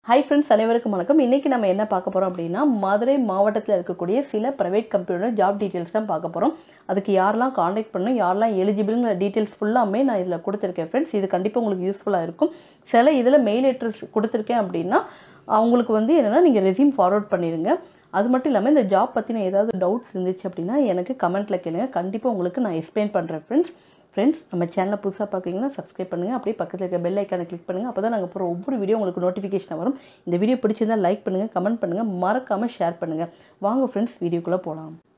hi friends அனைவருக்கும் வணக்கம் இன்றைக்கி நம்ம என்ன பார்க்க போகிறோம் அப்படின்னா மதுரை மாவட்டத்தில் இருக்கக்கூடிய சில ப்ரைவேட் கம்பெனியோட ஜாப் டீட்டெயில்ஸ் தான் பார்க்க போகிறோம் அதுக்கு யாரெல்லாம் காண்டாக்ட் பண்ணணும் யாரெல்லாம் எலிஜிபிள்ங்கிற டீட்டெயில்ஸ் ஃபுல்லாமே நான் இதில் கொடுத்துருக்கேன் ஃப்ரெண்ட்ஸ் இது கண்டிப்பாக உங்களுக்கு யூஸ்ஃபுல்லாக இருக்கும் சில இதில் மெயில் அட்ரஸ் கொடுத்துருக்கேன் அப்படின்னா அவங்களுக்கு வந்து என்னென்னா நீங்கள் ரெசியூம் ஃபார்வர்ட் பண்ணிடுங்க அது மட்டும் இல்லாமல் இந்த ஜாப் பற்றின ஏதாவது டவுட்ஸ் இருந்துச்சு அப்படின்னா எனக்கு கமெண்ட்டில் கேளுங்க கண்டிப்பாக உங்களுக்கு நான் எக்ஸ்பிளைன் பண்ணுறேன் ஃப்ரெண்ட்ஸ் ஃப்ரெண்ட்ஸ் நம்ம சேனலை புதுசாக பார்க்குறீங்கன்னா சப்ஸ்கிரைப் பண்ணுங்கள் அப்படியே பக்கத்தில் இருக்க பெல் ஐக்கானை கிளிக் பண்ணுங்கள் அப்போ தான் நாங்கள் போகிற ஒவ்வொரு வீடியோ உங்களுக்கு நோட்டிஃபிகேஷன் வரும் இந்த வீடியோ பிடிச்சிருந்தா லைக் பண்ணுங்கள் கமெண்ட் பண்ணுங்கள் மறக்காமல் ஷேர் பண்ணுங்கள் வாங்க ஃப்ரெண்ட்ஸ் வீடியோக்குள்ளே போகலாம்